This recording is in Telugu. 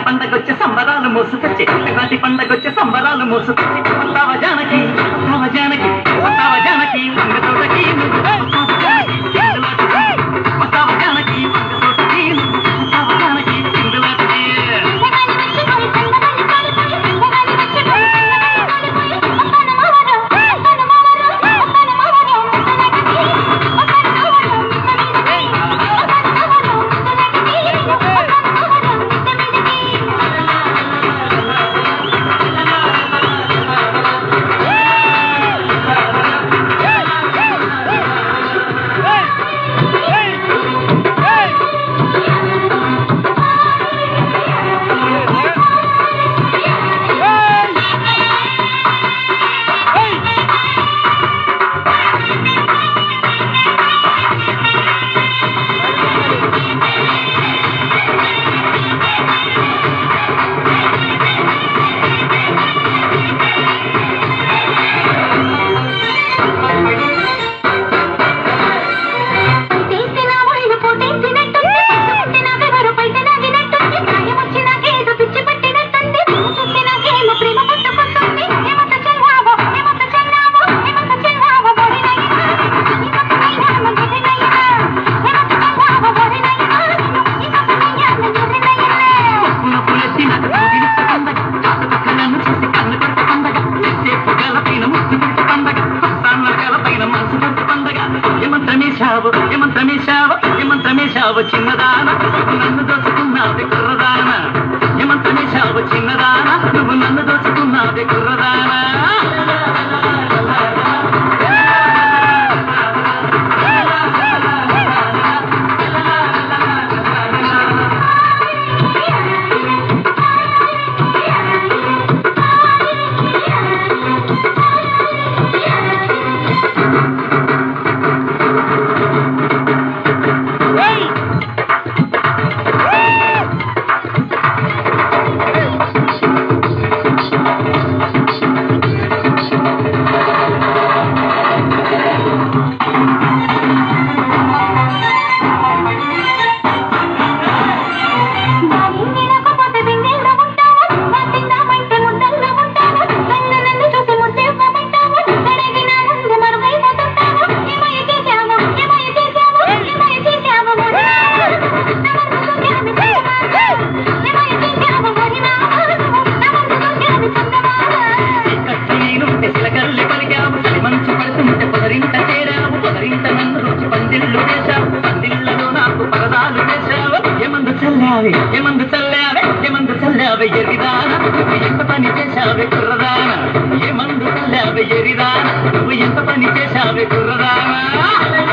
పండగొచ్చే సంబరాలు మోసుకొచ్చే సంక్రాంతి పండగొచ్చే సంబరాలు మోసుకొచ్చే వస్తావ జానకి వస్తావ జానకి వస్తావ జానకి వంగ తోటకి నువ్వు వస్తావ జానకి సింధులాటకి వస్తావ జానకి వంగ తోటకి నువ్వు వస్తావ జానకి సింధులాటకి పువ్వుల పులెత్తిన పుదిలిత పండగ కాటుకలను చూసి కన్ను కొట్ట పండగ ఎంతసేపు గలపైన ముద్దు కొట్ట పండగ సంసాన్ల గలపైన మనసు కొట్ట పండగ ఏమంత్రమేశావు ఏమంత్రమేశావు ఏమంత్రమేశావు చిన్నదాన నువ్వు నన్ను దోచుకున్నావే కుర్రదాన ఏమంత్రమేశావు చిన్నదాన నువ్వు నన్ను దోచుకున్నావే కుర్రదానా కట్టినుంటే సిలకల్లి పలికావు చలి మంచు పడుతుంటే పొదరింట చేరావు పొదరింట నన్ను రుచి పందిళ్ళు వేశావు పందిళ్ళలో నాకు పరదాలు వేశావు ఏమందు చల్లావే ఏమందు చల్లావే ఏమందు చల్లావే ఎరిదాన నువ్వు ఎంత పని చేశావే కుర్రదాన ఏమందు చల్లావే ఎరిదాన నువ్వు ఎంత పని చేశావే కుర్రదానా